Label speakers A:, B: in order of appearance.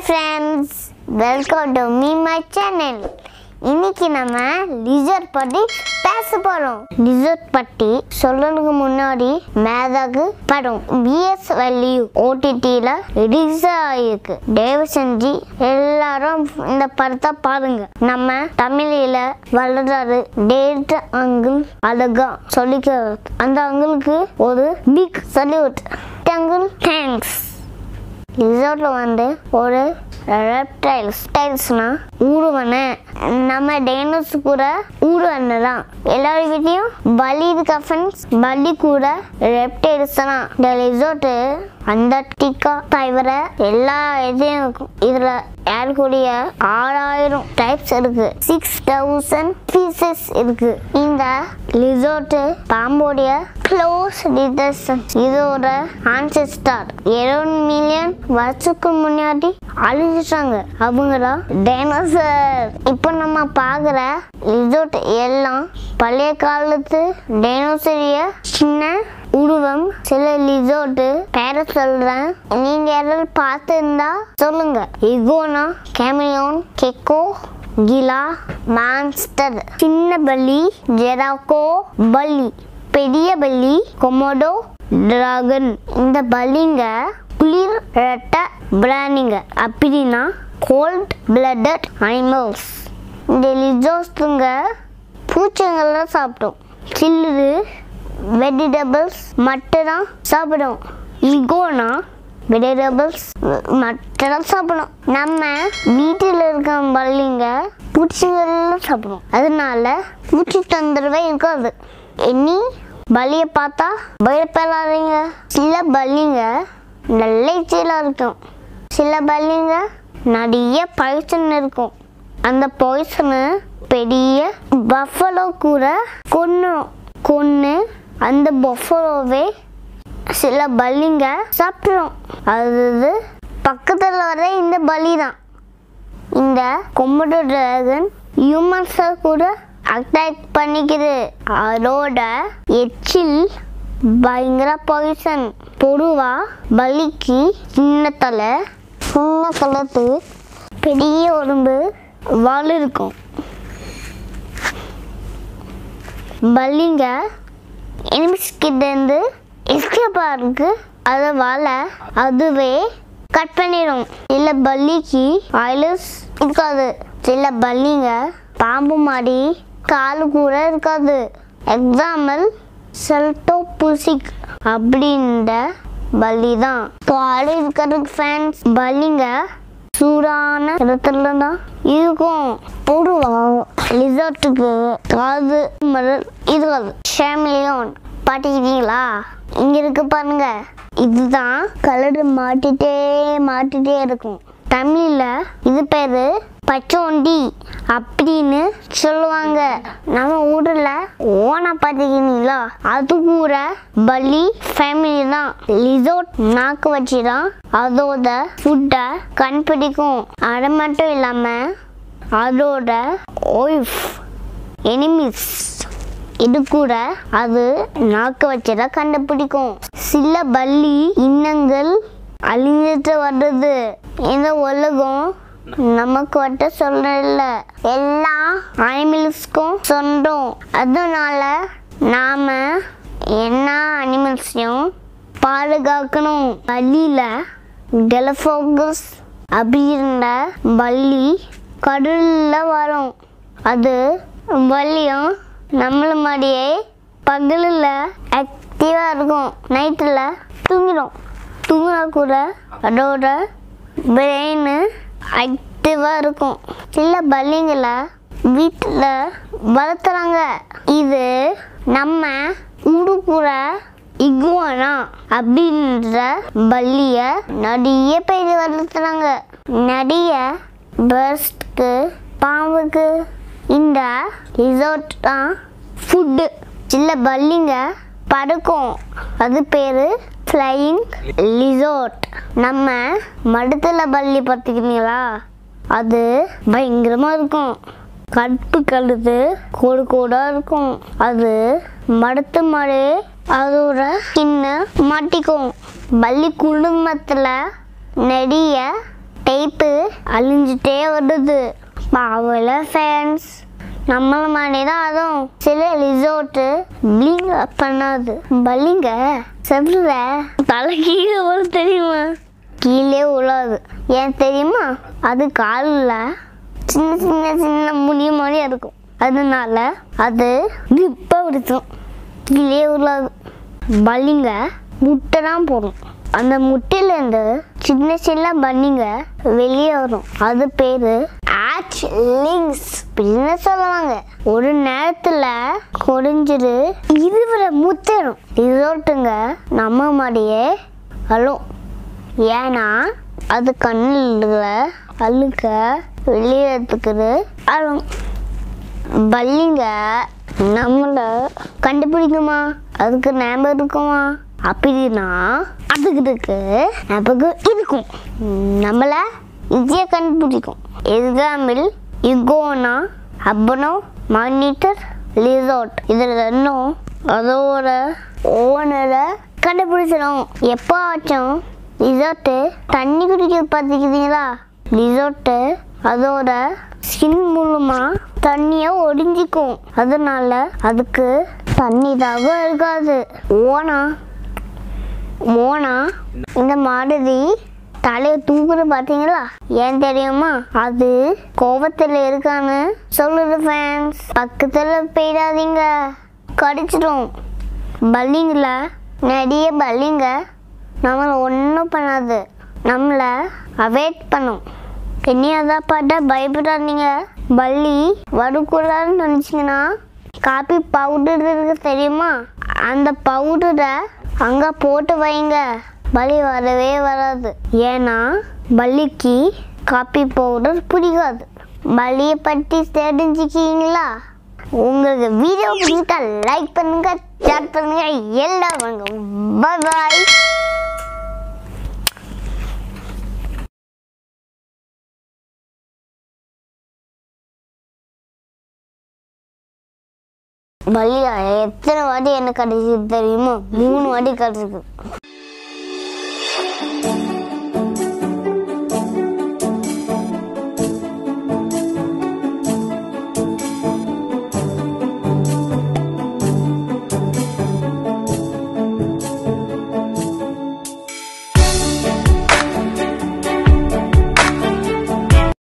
A: friends welcome to me my channel இன்னைக்கு நம்ம lizard பற்றி பேச போகிறோம் லிசர்ட் பற்றி சொல்றதுக்கு முன்னாடி மேதாகு படம் பிஎஸ் வேல்யூ ஓடிடியில் ரிலீஸ் ஆகிருக்கு தயவு செஞ்சு எல்லாரும் இந்த படத்தை பாருங்க நம்ம தமிழில் வளர்றாரு டேட் அங்கிள் அழகா சொல்லிக்கிறது அந்த அங்கிளுக்கு ஒரு பிக் சல்யூட் அங்கிள் தேங்க்ஸ் ரிசார்ட்ல வந்து ஒரு ரெப்டைல்ஸ் டைல்ஸ்னா ஊருவனை நம்ம டைனோஸ் கூட ஊருவனை தான் எல்லார் வீட்லையும் பலி இருக்கா ஃப்ரெண்ட்ஸ் பலி கூட ரெப்டைல்ஸ் தான் இந்த ரிசார்ட்டு அண்டார்டிகா தவிர எல்லா இதையும் இருக்கும் இதுல ஏறக்கூடிய ஆறாயிரம் டைப்ஸ் இருக்கு சிக்ஸ் தௌசண்ட் பீசஸ் இருக்கு இந்த ரிசார்ட்டு பாம்போடைய க்ளோஸ் ரிலேஷன் இதோட ஆன்செஸ்டார் எழுபது மில்லியன் வருஷத்துக்கு முன்னாடி அழிஞ்சிட்டாங்க அவங்க தான் டைனோசர் இப்போ நம்ம பார்க்குற ரிசார்ட் எல்லாம் பழைய காலத்து டைனோசரிய சின்ன உருவம் சில லிசோட்டு பேர சொல்றேன் நீங்க யாராவது பார்த்துருந்தா சொல்லுங்க இகோனா கேமியோன் கெக்கோ கிலா மான்ஸ்டர் சின்ன பல்லி ஜெராக்கோ பல்லி பெரிய பல்லி கொமோடோ டிராகன் இந்த பல்லிங்க குளிர் ரெட்ட பிராணிங்க அப்படின்னா கோல்ட் பிளட்டட் அனிமல்ஸ் இந்த லிசோஸ்துங்க பூச்சிங்கள்லாம் சாப்பிட்டோம் சில்லுது வெஜிடபிள்ஸ் மட்டும் தான் சாப்பிடும் ஈகோனா வெஜிடபிள்ஸ் மட்டும் தான் சாப்பிடும் நம்ம வீட்டில் இருக்க பள்ளிங்க பூச்சிகள்லாம் சாப்பிடும் அதனால பூச்சி தொந்தரவே இருக்காது இனி பலியை பார்த்தா பயப்படாதீங்க சில பள்ளிங்க நல்ல இச்சையில் இருக்கும் சில பள்ளிங்க நிறைய பாய்சன் இருக்கும் அந்த பாய்சனு பெரிய பஃபலோ கூட கொன்னும் கொன்று அந்த பஃபலோவே சில பல்லிங்க சாப்பிடும் அது பக்கத்தில் வர இந்த பலி தான் இந்த கொம்படோ டிராகன் ஹியூமன்ஸை கூட அட்டாக் பண்ணிக்குது அதோட எச்சில் பயங்கர பாய்சன் பொதுவா பலிக்கு சின்ன தலை சின்ன கலத்து பெரிய உடம்பு வால் இருக்கும் பல்லிங்க எனிமிஸ் கிட்ட இருந்து எஸ்கேப் ஆகிறதுக்கு அதை வாழை அதுவே கட் பண்ணிடும் சில பல்லிக்கு ஆயிலஸ் இருக்காது சில பல்லிங்க பாம்பு மாதிரி காலு கூட இருக்காது எக்ஸாம்பிள் செல்டோபுசிக் அப்படின்ற பல்லி தான் காடு இருக்கிறதுக்கு ஃபேன்ஸ் பல்லிங்க சூடான இடத்துல தான் இருக்கும் பொதுவா லிசர்ட்டுக்கு காது மரல் இருக்காது ஷேமிலியோன் பாட்டிக்கிட்டீங்களா இங்க இருக்கு பாருங்க இதுதான் கலர் மாட்டிட்டே மாட்டிட்டே இருக்கும் தமிழ்ல இது பேரு பச்சோண்டி அப்படின்னு சொல்லுவாங்க நம்ம ஊர்ல ஓனா பாத்துக்கிறீங்களா அது கூட பலி ஃபேமிலி தான் லிசோட் நாக்கு வச்சு தான் அதோட ஃபுட்டை கண்டுபிடிக்கும் அது மட்டும் இல்லாம அதோட ஒய்ஃப் எனிமிஸ் இது கூட அது நாக்கு வச்சத கண்டுபிடிக்கும் சில பல்லி இன்னங்கள் அழிஞ்சிட்டு வர்றது இந்த உலகம் நமக்கு மட்டும் சொல்றதில்ல எல்லா அனிமல்ஸ்க்கும் சொந்தம் அதனால நாம எல்லா அனிமல்ஸையும் பாதுகாக்கணும் பள்ளியில கெலஃபோகஸ் அப்படின்ற பள்ளி கடல்ல வரும் அது வள்ளியும் நம்மள மாதிரியே பகலில் ஆக்டிவாக இருக்கும் நைட்டில் தூங்கிடும் தூங்கினா கூட அதோட பிரெயின் ஆக்டிவாக இருக்கும் சில பள்ளிங்களை வீட்டில் வளர்த்துறாங்க இது நம்ம ஊடு கூட இகுவானா அப்படின்ற பள்ளிய நிறைய பேர் வளர்த்துறாங்க நிறைய பேர்ஸ்க்கு பாம்புக்கு இந்த ரிசார்ட் தான் ஃபுட்டு சில பல்லிங்க படுக்கும் அது பேர் ஃப்ளையிங் லிசார்ட் நம்ம மடுத்தல பள்ளி பார்த்துக்கிறீங்களா அது பயங்கரமாக இருக்கும் கடுப்பு கழுது கோடு கோடாக இருக்கும் அது மடுத்து மாதிரி அதோட சின்ன மாட்டிக்கும் பள்ளி குடும்பத்தில் நிறைய டேப்பு அழிஞ்சிட்டே வருது பாவல ஃபேன்ஸ் நம்மள மாதிரி தான் அதுவும் சில ரிசோர்ட்டு பிளிங்க பண்ணாது பல்லிங்க செவ்ல தலை கீழே வரும் தெரியுமா கீழே விழாது ஏன் தெரியுமா அது காலில் சின்ன சின்ன சின்ன முடி மாதிரி இருக்கும் அதனால அது இப்போ விடுத்தும் கீழே விழாது பல்லிங்க முட்டை தான் போடும் அந்த முட்டையிலேருந்து சின்ன சின்ன பன்னிங்க வெளியே வரும் அது பேரு ஆச் லிங்ஸ் அப்படின்னு சொல்லுவாங்க ஒரு நேரத்துல குறைஞ்சிரு இருவரை முத்திரும் ரிசோர்ட்டுங்க நம்ம மாதிரியே அழும் ஏன்னா அது கண்ணில் அழுக்க வெளியே எடுத்துக்கிறது அழும் பல்லிங்க நம்மள கண்டுபிடிக்குமா அதுக்கு ஞாபகம் இருக்குமா அப்படின்னா அதுக்கு இருக்கு ஞாபகம் இருக்கும் நம்மள ஈஸியாக கண்டுபிடிக்கும் எக்ஸாம்பிள் இகோனா அப்பனோ மானிட்டர் லிசார்ட் இதில் ரெண்டும் அதோட ஓனரை கண்டுபிடிச்சிடும் எப்போ ஆச்சும் ரிசார்ட்டு தண்ணி குடிக்க பார்த்துக்கிறீங்களா ரிசார்ட்டு அதோட ஸ்கின் மூலமா தண்ணியை ஒடிஞ்சிக்கும் அதனால அதுக்கு தண்ணி தாகம் இருக்காது ஓனா ஓனா இந்த மாதிரி தலையை தூக்குறது பார்த்தீங்களா ஏன் தெரியுமா அது கோபத்தில் இருக்கான்னு சொல்லுது ஃபேன்ஸ் பக்கத்தில் போயிடாதீங்க கடிச்சிடும் பல்லிங்கள நிறைய பல்லிங்க நம்மளை ஒன்றும் பண்ணாது நம்மளை அவாய்ட் பண்ணும் என்னையாதா பார்த்தா பயப்படாதீங்க பல்லி வரக்கூடாதுன்னு நினச்சிங்கன்னா காப்பி பவுடர் இருக்கு தெரியுமா அந்த பவுடரை அங்கே போட்டு வைங்க பலி வரவே வராது ஏன்னா பல்லிக்கு காப்பி பவுடர் பிடிக்காது பலியை பற்றி தெரிஞ்சுக்கிங்களா உங்களுக்கு வீடியோ பிடிச்சிட்டா லைக் பண்ணுங்க ஷேர் பண்ணுங்க எல்லாம் பண்ணுங்க பாய் பல்லியா எத்தனை வாட்டி எனக்கு கிடைச்சது தெரியுமா மூணு வாட்டி கிடைச்சிருக்கு